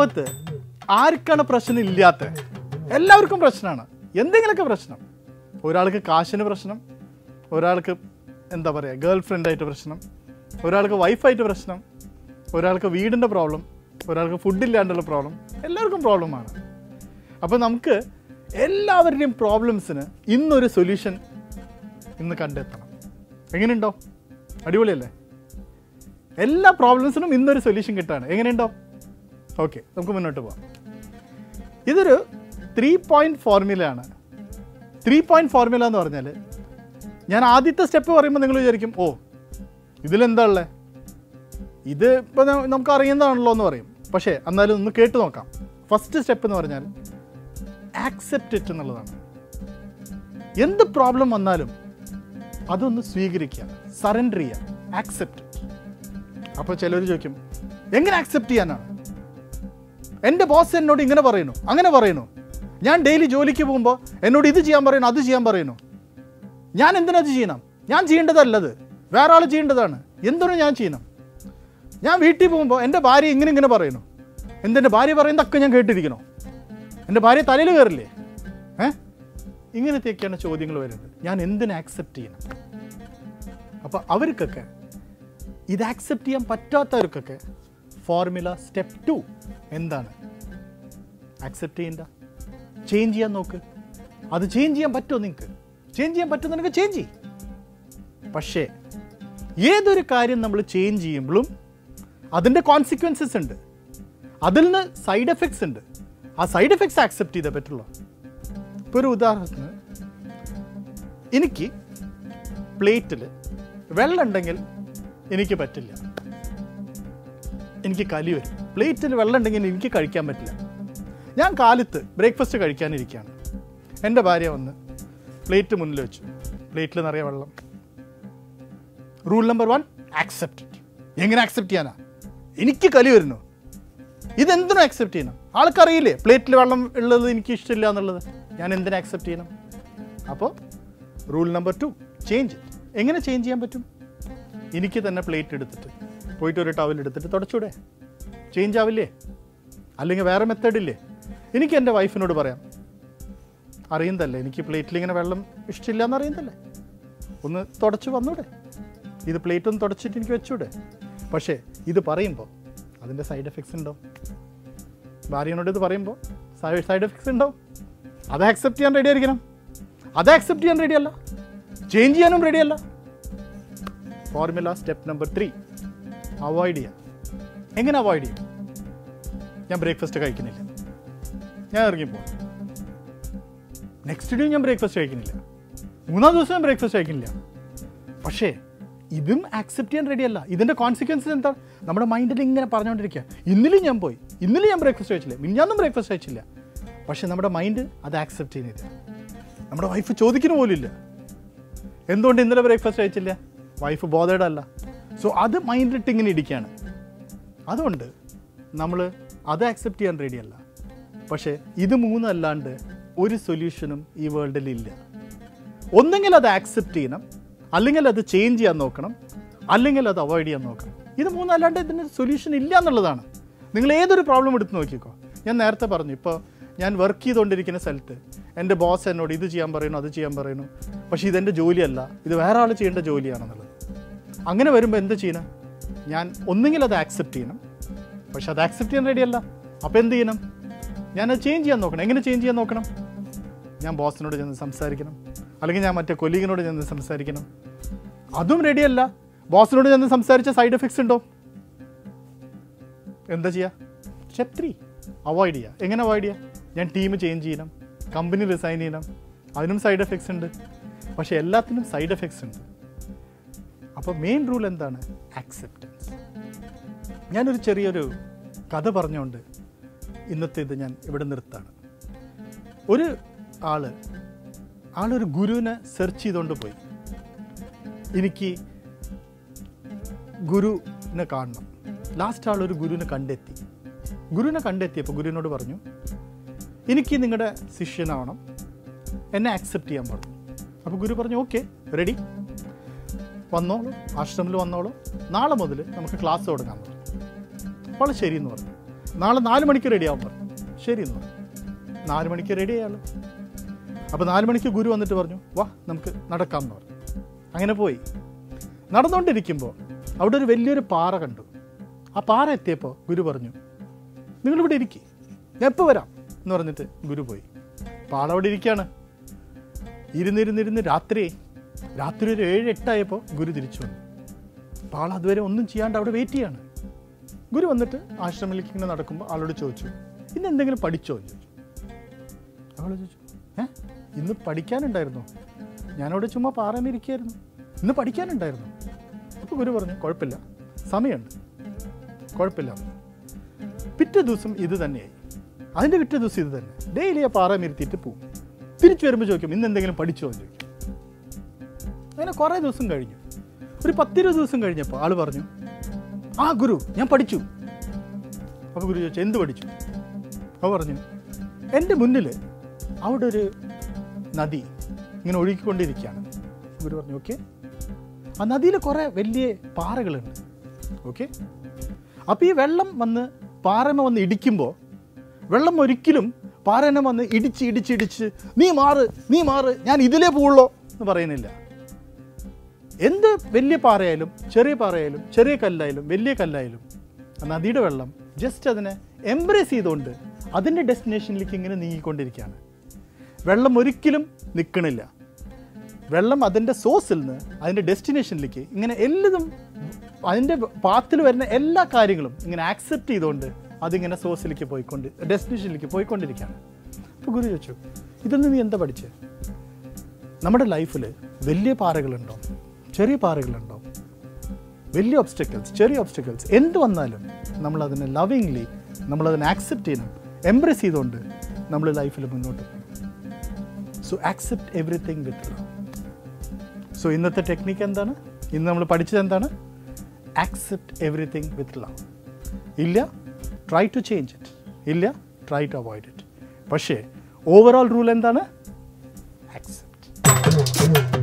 ലോകത്ത് ആർക്കാണ് പ്രശ്നം ഇല്ലാത്ത എല്ലാവർക്കും പ്രശ്നമാണ് എന്തെങ്കിലുമൊക്കെ പ്രശ്നം ഒരാൾക്ക് കാശിന് പ്രശ്നം ഒരാൾക്ക് എന്താ പറയുക ഗേൾ ഫ്രണ്ടായിട്ട് പ്രശ്നം ഒരാൾക്ക് വൈഫായിട്ട് പ്രശ്നം ഒരാൾക്ക് വീടിൻ്റെ പ്രോബ്ലം ഒരാൾക്ക് ഫുഡില്ലാണ്ടുള്ള പ്രോബ്ലം എല്ലാവർക്കും പ്രോബ്ലമാണ് അപ്പോൾ നമുക്ക് എല്ലാവരുടെയും പ്രോബ്ലംസിന് ഇന്നൊരു സൊല്യൂഷൻ ഇന്ന് കണ്ടെത്തണം എങ്ങനെയുണ്ടോ അടിപൊളിയല്ലേ എല്ലാ പ്രോബ്ലംസിനും ഇന്നൊരു സൊല്യൂഷൻ കിട്ടാണ് എങ്ങനെയുണ്ടോ ഓക്കെ നമുക്ക് മുന്നോട്ട് പോകാം ഇതൊരു ത്രീ പോയിന്റ് ഫോർമുലയാണ് ത്രീ പോയിന്റ് ഫോർമുല എന്ന് പറഞ്ഞാൽ ഞാൻ ആദ്യത്തെ സ്റ്റെപ്പ് പറയുമ്പോൾ നിങ്ങൾ വിചാരിക്കും ഓ ഇതിലെന്താ ഉള്ളത് ഇത് ഇപ്പോൾ നമുക്ക് അറിയുന്നതാണല്ലോ എന്ന് പറയും പക്ഷേ എന്നാലും ഒന്ന് കേട്ട് നോക്കാം ഫസ്റ്റ് സ്റ്റെപ്പ് എന്ന് പറഞ്ഞാൽ ആക്സെപ്റ്റ് ഇറ്റ് എന്നുള്ളതാണ് എന്ത് പ്രോബ്ലം വന്നാലും അതൊന്ന് സ്വീകരിക്കുക സറണ്ടർ ചെയ്യുക ആക്സെപ്റ്റ് അപ്പോൾ ചിലർ ചോദിക്കും എങ്ങനെ ആക്സെപ്റ്റ് ചെയ്യാനാണ് എൻ്റെ ബോസ് എന്നോട് ഇങ്ങനെ പറയുന്നു അങ്ങനെ പറയുന്നു ഞാൻ ഡെയിലി ജോലിക്ക് പോകുമ്പോൾ എന്നോട് ഇത് ചെയ്യാൻ പറയുന്നു അത് ചെയ്യാൻ പറയുന്നു ഞാൻ എന്തിനാ അത് ചെയ്യണം ഞാൻ ചെയ്യേണ്ടതല്ലത് വേറെ ആൾ ചെയ്യേണ്ടതാണ് എന്തിനും ഞാൻ ചെയ്യണം ഞാൻ വീട്ടിൽ പോകുമ്പോൾ എൻ്റെ ഭാര്യ ഇങ്ങനെ ഇങ്ങനെ പറയുന്നു എന്തെൻ്റെ ഭാര്യ പറയുന്നതൊക്കെ ഞാൻ കേട്ടിരിക്കണോ എൻ്റെ ഭാര്യ തലയിൽ കയറില്ലേ ഏ ഇങ്ങനത്തെയൊക്കെയാണ് ചോദ്യങ്ങൾ വരുന്നത് ഞാൻ എന്തിനു ആക്സെപ്റ്റ് ചെയ്യണം അപ്പോൾ അവർക്കൊക്കെ ഇത് ആക്സെപ്റ്റ് ചെയ്യാൻ പറ്റാത്തവർക്കൊക്കെ ഫോർമുല സ്റ്റെപ്പ് ടു എന്താണ് ആക്സെപ്റ്റ് ചെയ്യണ്ട ചേഞ്ച് ചെയ്യാൻ നോക്ക് അത് ചേഞ്ച് ചെയ്യാൻ പറ്റുമോ നിങ്ങൾക്ക് ചേഞ്ച് ചെയ്യാൻ പറ്റുമെന്നുണ്ടെങ്കിൽ ചേഞ്ച് ചെയ്യും പക്ഷേ ഏതൊരു കാര്യം നമ്മൾ ചേഞ്ച് ചെയ്യുമ്പോഴും അതിൻ്റെ കോൺസിക്വൻസസ് ഉണ്ട് അതിൽ നിന്ന് സൈഡ് എഫക്ട്സ് ഉണ്ട് ആ സൈഡ് എഫക്ട്സ് ആക്സെപ്റ്റ് ചെയ്തേ പറ്റുള്ളൂ ഇപ്പോൾ ഒരു ഉദാഹരണത്തിന് എനിക്ക് പ്ലേറ്റിൽ വെള്ളം ഉണ്ടെങ്കിൽ എനിക്ക് പറ്റില്ല എനിക്ക് കലി വരും പ്ലേറ്റിൽ വെള്ളം ഉണ്ടെങ്കിൽ എനിക്ക് കഴിക്കാൻ പറ്റില്ല ഞാൻ കാലത്ത് ബ്രേക്ക്ഫാസ്റ്റ് കഴിക്കാനിരിക്കുകയാണ് എൻ്റെ ഭാര്യ വന്ന് പ്ലേറ്റ് മുന്നിൽ വെച്ചു പ്ലേറ്റിൽ നിറയെ വെള്ളം റൂൾ നമ്പർ വൺ ആക്സെപ്റ്റ് എങ്ങനെ ആക്സെപ്റ്റ് ചെയ്യാനാ എനിക്ക് കലി വരുന്നു ഇതെന്തിനും ആക്സെപ്റ്റ് ചെയ്യണം ആൾക്കറിയില്ലേ പ്ലേറ്റിൽ വെള്ളം ഉള്ളത് എനിക്ക് ഇഷ്ടമില്ല എന്നുള്ളത് ഞാൻ എന്തിനു ആക്സെപ്റ്റ് ചെയ്യണം അപ്പോൾ റൂൾ നമ്പർ ടു ചേഞ്ച് എങ്ങനെ ചേഞ്ച് ചെയ്യാൻ പറ്റും എനിക്ക് തന്നെ പ്ലേറ്റ് എടുത്തിട്ട് പോയിട്ട് ഒരു ടവൽ എടുത്തിട്ട് തുടച്ചൂടെ ചേഞ്ച് ആവില്ലേ അല്ലെങ്കിൽ വേറെ മെത്തേഡ് ഇല്ലേ എനിക്ക് എൻ്റെ വൈഫിനോട് പറയാം അറിയുന്നതല്ലേ എനിക്ക് പ്ലേറ്റിൽ ഇങ്ങനെ വെള്ളം ഇഷ്ടമില്ല എന്ന് അറിയുന്നതല്ലേ ഒന്ന് തുടച്ച് വന്നൂടെ ഇത് പ്ലേറ്റ് ഒന്ന് തുടച്ചിട്ട് എനിക്ക് വെച്ചൂടെ പക്ഷേ ഇത് പറയുമ്പോൾ അതിൻ്റെ സൈഡ് എഫക്ട്സ് ഉണ്ടോ ഭാര്യനോട് ഇത് പറയുമ്പോൾ സൈഡ് എഫക്ട്സ് ഉണ്ടോ അത് ആക്സെപ്റ്റ് ചെയ്യാൻ റെഡി ആയിരിക്കണം അത് ആക്സെപ്റ്റ് ചെയ്യാൻ റെഡി അല്ല ചേഞ്ച് ചെയ്യാനും റെഡി അല്ല formula step number three avoid ചെയ്യാം എങ്ങനെ അവോയ്ഡ് ചെയ്യും ഞാൻ ബ്രേക്ക്ഫാസ്റ്റ് കഴിക്കുന്നില്ല ഞാൻ ഇറങ്ങിപ്പോ നെക്സ്റ്റ് ഡേ ഞാൻ ബ്രേക്ക്ഫാസ്റ്റ് കഴിക്കുന്നില്ല മൂന്നാം ദിവസം ഞാൻ ബ്രേക്ക്ഫാസ്റ്റ് കഴിക്കുന്നില്ല പക്ഷേ ഇതും ആക്സെപ്റ്റ് ചെയ്യാൻ റെഡി അല്ല ഇതിൻ്റെ കോൺസിക്വൻസസ് എന്താണ് നമ്മുടെ മൈൻഡിൽ ഇങ്ങനെ പറഞ്ഞുകൊണ്ടിരിക്കുക ഇന്നലെയും ഞാൻ പോയി ഇന്നലെ ഞാൻ ബ്രേക്ക്ഫാസ്റ്റ് കഴിച്ചില്ല മിഞ്ഞാന്നും ബ്രേക്ക്ഫാസ്റ്റ് കഴിച്ചില്ല പക്ഷേ നമ്മുടെ മൈൻഡ് അത് ആക്സെപ്റ്റ് ചെയ്യുന്നില്ല നമ്മുടെ വൈഫ് ചോദിക്കുന്ന പോലില്ല എന്തുകൊണ്ട് ഇന്നലെ ബ്രേക്ക്ഫാസ്റ്റ് കഴിച്ചില്ല വൈഫ് ബോധേഡ് അല്ല സോ അത് മൈൻഡിലിട്ട് ഇങ്ങനെ ഇടിക്കുകയാണ് അതുകൊണ്ട് നമ്മൾ അത് ആക്സെപ്റ്റ് ചെയ്യാൻ റെഡിയല്ല പക്ഷേ ഇത് മൂന്നല്ലാണ്ട് ഒരു സൊല്യൂഷനും ഈ വേൾഡിൽ ഇല്ല ഒന്നെങ്കിൽ അത് ആക്സെപ്റ്റ് ചെയ്യണം അല്ലെങ്കിൽ അത് ചേഞ്ച് ചെയ്യാൻ നോക്കണം അല്ലെങ്കിൽ അത് അവോയ്ഡ് ചെയ്യാൻ നോക്കണം ഇത് മൂന്നല്ലാണ്ട് ഇതിന് സൊല്യൂഷൻ ഇല്ല എന്നുള്ളതാണ് നിങ്ങൾ ഏതൊരു പ്രോബ്ലം എടുത്ത് നോക്കിക്കോ ഞാൻ നേരത്തെ പറഞ്ഞു ഇപ്പോൾ ഞാൻ വർക്ക് ചെയ്തുകൊണ്ടിരിക്കുന്ന സ്ഥലത്ത് എൻ്റെ ബോസ് എന്നോട് ഇത് ചെയ്യാൻ പറയുന്നു അത് ചെയ്യാൻ പറയുന്നു പക്ഷേ ഇതെൻ്റെ ജോലിയല്ല ഇത് വേറെ ആൾ ചെയ്യേണ്ട ജോലിയാണെന്നുള്ളത് അങ്ങനെ വരുമ്പോൾ എന്ത് ചെയ്യണം ഞാൻ ഒന്നുകിൽ അത് ആക്സെപ്റ്റ് ചെയ്യണം പക്ഷെ അത് ആക്സെപ്റ്റ് ചെയ്യാൻ റെഡിയല്ല അപ്പോൾ എന്ത് ചെയ്യണം ഞാനത് ചേഞ്ച് ചെയ്യാൻ നോക്കണം എങ്ങനെ ചേഞ്ച് ചെയ്യാൻ നോക്കണം ഞാൻ ബോസിനോട് ചെന്ന് സംസാരിക്കണം അല്ലെങ്കിൽ ഞാൻ മറ്റേ കൊലീഗിനോട് ചെന്ന് സംസാരിക്കണം അതും റെഡിയല്ല ബോസിനോട് ചെന്ന് സംസാരിച്ച സൈഡ് എഫക്ട്സ് ഉണ്ടോ എന്താ ചെയ്യുക സ്റ്റെപ്പ് ത്രീ അവോയ്ഡ് ചെയ്യുക എങ്ങനെ അവോയ്ഡ് ചെയ്യുക ഞാൻ ടീം ചേഞ്ച് ചെയ്യണം കമ്പനി റിസൈൻ ചെയ്യണം അതിനും സൈഡ് എഫക്ട്സ് ഉണ്ട് പക്ഷേ എല്ലാത്തിനും സൈഡ് എഫക്ട്സ് ഉണ്ട് അപ്പോൾ മെയിൻ റൂൾ എന്താണ് ആക്സെപ്റ്റൻസ് ഞാനൊരു ചെറിയൊരു കഥ പറഞ്ഞുകൊണ്ട് ഇന്നത്തെ ഇത് ഞാൻ ഇവിടെ നിർത്താണ് ഒരു ആള് ആളൊരു ഗുരുവിനെ സെർച്ച് ചെയ്തുകൊണ്ട് പോയി എനിക്ക് ഗുരുവിനെ കാണണം ലാസ്റ്റ് ആൾ ഒരു ഗുരുവിനെ കണ്ടെത്തി ഗുരുവിനെ കണ്ടെത്തിയപ്പോൾ ഗുരുവിനോട് പറഞ്ഞു എനിക്ക് നിങ്ങളുടെ ശിഷ്യനാവണം എന്നെ ആക്സെപ്റ്റ് ചെയ്യാൻ പറഞ്ഞു അപ്പോൾ ഗുരു പറഞ്ഞു ഓക്കെ റെഡി വന്നോളൂ ആശ്രമിൽ വന്നോളൂ നാളെ മുതൽ നമുക്ക് ക്ലാസ് തുടങ്ങാൻ പറഞ്ഞു അപ്പോൾ ശരിയെന്ന് പറഞ്ഞു നാളെ നാല് മണിക്ക് റെഡി ആവാൻ പറഞ്ഞു ശരി എന്ന് പറഞ്ഞു നാല് മണിക്ക് റെഡി ആയാലും അപ്പോൾ നാല് മണിക്ക് ഗുരു വന്നിട്ട് പറഞ്ഞു വാ നമുക്ക് നടക്കാം എന്ന് പറഞ്ഞു അങ്ങനെ പോയി നടന്നുകൊണ്ടിരിക്കുമ്പോൾ അവിടെ ഒരു വലിയൊരു പാറ കണ്ടു ആ പാറ എത്തിയപ്പോൾ ഗുരു പറഞ്ഞു നിങ്ങളിവിടെ ഇരിക്കി ഞാൻ എപ്പോൾ വരാം എന്ന് പറഞ്ഞിട്ട് ഗുരു പോയി പാള അവിടെ ഇരിക്കുകയാണ് ഇരുന്നിരുന്നിരുന്ന് രാത്രി രാത്രി ഒരു ഏഴ് എട്ടായപ്പോൾ ഗുരു തിരിച്ചു വന്നു പാള അതുവരെ ഒന്നും ചെയ്യാണ്ട് അവിടെ വെയിറ്റ് ചെയ്യാണ് ഗുരു വന്നിട്ട് ആശ്രമിലേക്ക് ഇങ്ങനെ നടക്കുമ്പോൾ ആളോട് ചോദിച്ചു ഇന്ന് എന്തെങ്കിലും പഠിച്ചോ എന്ന് ചോദിച്ചു അവൾ ചോദിച്ചു ഏ ഇന്ന് പഠിക്കാനുണ്ടായിരുന്നോ ഞാനവിടെ ചുമ്മാ പാറാനിരിക്കുകയായിരുന്നു ഇന്ന് പഠിക്കാനുണ്ടായിരുന്നു അപ്പോൾ ഗുരു പറഞ്ഞു കുഴപ്പമില്ല സമയമുണ്ട് കുഴപ്പമില്ല പിറ്റേ ദിവസം ഇത് തന്നെയായി അതിൻ്റെ പിറ്റേ ദിവസം ഇത് തന്നെ ഡെയിലി ആ പാറ ഇരുത്തിയിട്ട് പോവും തിരിച്ചു വരുമ്പോൾ ചോദിക്കും ഇന്ന് എന്തെങ്കിലും പഠിച്ചോ എന്ന് ചോദിക്കും അങ്ങനെ കുറേ ദിവസം കഴിഞ്ഞു ഒരു പത്തിരുപത് ദിവസം കഴിഞ്ഞപ്പോൾ ആൾ പറഞ്ഞു ആ ഗുരു ഞാൻ പഠിച്ചു അപ്പോൾ ഗുരു ചോദിച്ചു എന്ത് പഠിച്ചു അപ്പോൾ പറഞ്ഞു എൻ്റെ മുന്നിൽ അവിടെ ഒരു നദി ഇങ്ങനെ ഒഴുകിക്കൊണ്ടിരിക്കുകയാണ് ഗുരു പറഞ്ഞു ഓക്കെ ആ നദിയിൽ കുറേ വലിയ പാറകളുണ്ട് ഓക്കെ അപ്പോൾ ഈ വെള്ളം വന്ന് പാറമ വന്ന് ഇടിക്കുമ്പോൾ വെള്ളം ഒരിക്കലും പാറനെ വന്ന് ഇടിച്ച് ഇടിച്ച് ഇടിച്ച് നീ മാറ് നീ മാറ് ഞാൻ ഇതിലേ പോവുള്ളൂ എന്ന് പറയുന്നില്ല എന്ത് വലിയ പാറയായാലും ചെറിയ പാറയായാലും ചെറിയ കല്ലായാലും വലിയ കല്ലായാലും ആ നദിയുടെ വെള്ളം ജസ്റ്റ് അതിനെ എംബ്രേസ് ചെയ്തുകൊണ്ട് അതിൻ്റെ ഡെസ്റ്റിനേഷനിലേക്ക് ഇങ്ങനെ നീങ്ങിക്കൊണ്ടിരിക്കുകയാണ് വെള്ളം ഒരിക്കലും നിൽക്കണില്ല വെള്ളം അതിൻ്റെ സോഴ്സിൽ നിന്ന് അതിൻ്റെ ഡെസ്റ്റിനേഷനിലേക്ക് ഇങ്ങനെ എല്ലതും അതിൻ്റെ പാത്തിൽ വരുന്ന എല്ലാ കാര്യങ്ങളും ഇങ്ങനെ ആക്സെപ്റ്റ് ചെയ്തുകൊണ്ട് അതിങ്ങനെ സോഴ്സിലേക്ക് പോയിക്കൊണ്ട് ഡെസ്റ്റിനേഷനിലേക്ക് പോയിക്കൊണ്ടിരിക്കുകയാണ് അപ്പോൾ ഗുരു ചോദിച്ചു ഇതിൽ നിന്ന് നീ എന്താ പഠിച്ചത് നമ്മുടെ ലൈഫിൽ വലിയ പാറകളുണ്ടോ ചെറിയ പാറകളുണ്ടോ വലിയ ഒബ്സ്റ്റക്കിൾസ് ചെറിയ ഒബ്സ്റ്റക്കിൾസ് എന്ത് വന്നാലും നമ്മൾ അതിനെ ലവിങ്ലി നമ്മളതിനെ ആക്സെപ്റ്റ് ചെയ്യണം എംബ്രസ് ചെയ്തുകൊണ്ട് നമ്മൾ ലൈഫിൽ മുന്നോട്ട് പോകണം so accept everything with love so ഇന്നത്തെ ടെക്നിക്ക് എന്താണ് ഇന്ന് നമ്മൾ പഠിച്ചത് എന്താണ് ആക്സെപ്റ്റ് എവറിത്തിങ് വിത്ത് ലവ് ഇല്ല ട്രൈ ടു ചേഞ്ച് ഇറ്റ് ഇല്ല ട്രൈ ടു അവോയ്ഡ് ഇറ്റ് പക്ഷേ ഓവറോൾ റൂൾ എന്താണ് ആക്സെപ്റ്റ്